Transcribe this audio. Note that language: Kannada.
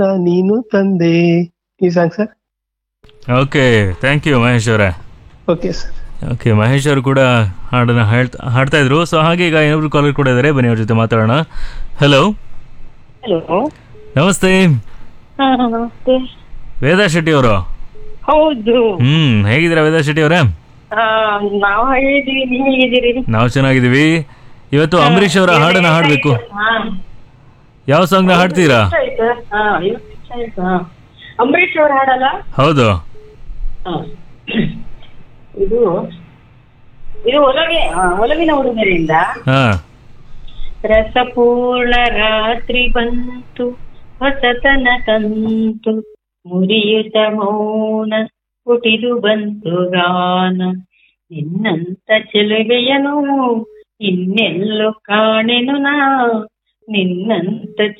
ನೀನು ತಂದೆ ಈ song sir okay thank you Mahesh ಅವರೇ ಓಕೆ ಸರ್ ಓಕೆ ಮಹೇಶ್ ಅವರು ಕೂಡ ಹಾಡನ್ನು ಹೇಳ್ತಾ ಹಾಡ್ತಾ ಇದ್ರು ಸೊ ಹಾಗೆ ಈಗ ಇನ್ನೊಬ್ರು ಕಾಲರ್ ಕೂಡ ಇದ್ದಾರೆ ಬನ್ನಿ ಅವ್ರ ಜೊತೆ ಮಾತಾಡೋಣ ಹಲೋ ಹಲೋ ನಮಸ್ತೆ ಹಾ ನಮಸ್ತೆ ವೇದಾ ಶೆಟ್ಟಿ ಅವರು ಹೌದು ಹ್ಮ್ ಹೇಗಿದ್ದೀರಾ ವೇದಾ ಶೆಟ್ಟಿ ಅವರೇ ಆ, ನಾವು ಹೇಳಿದೀವಿ ನೀವು ಹೇಗಿದ್ದೀರಿ ನಾವು ಚೆನ್ನಾಗಿದ್ದೀವಿ ಇವತ್ತು ಅಂಬರೀಷ್ ಅವರ ಹಾಡನ್ನ ಹಾಡಬೇಕು ಹಾ. ಯಾವ ಸಾಂಗ್ನ ಹಾಡ್ತೀರಾ ಎಷ್ಟು ಆಯ್ತು? ಹಾ, ಐವತ್ತು ನಿಮಿಷ ಆಯ್ತು, ಹಾ. ಅಂಬರೀಷ್ ಅವ್ರ ಹಾಡಲ್ಲ ಹೌದು ಹಾ. ಇದು ಇದು ಒಲವೆ ಆ, ಒಲವಿನ ಉಡುಗೊರೆಯಿಂದ ಹಾ ರಸಪೂರ್ಣ ರಾತ್ರಿ ಬಂತು ಹೊಸತನ ತಂತು ಮುರಿಯುತ ಮೌನ ಹುಟಿದು ಬಂತು ಗಾನ ನಿನ್ನಂತ ಚೆಲುವೆಯನು ಇನ್ನೆಲ್ಲೋ ಕಾಣೆನು ನಾ ನಿನ್ನಂತ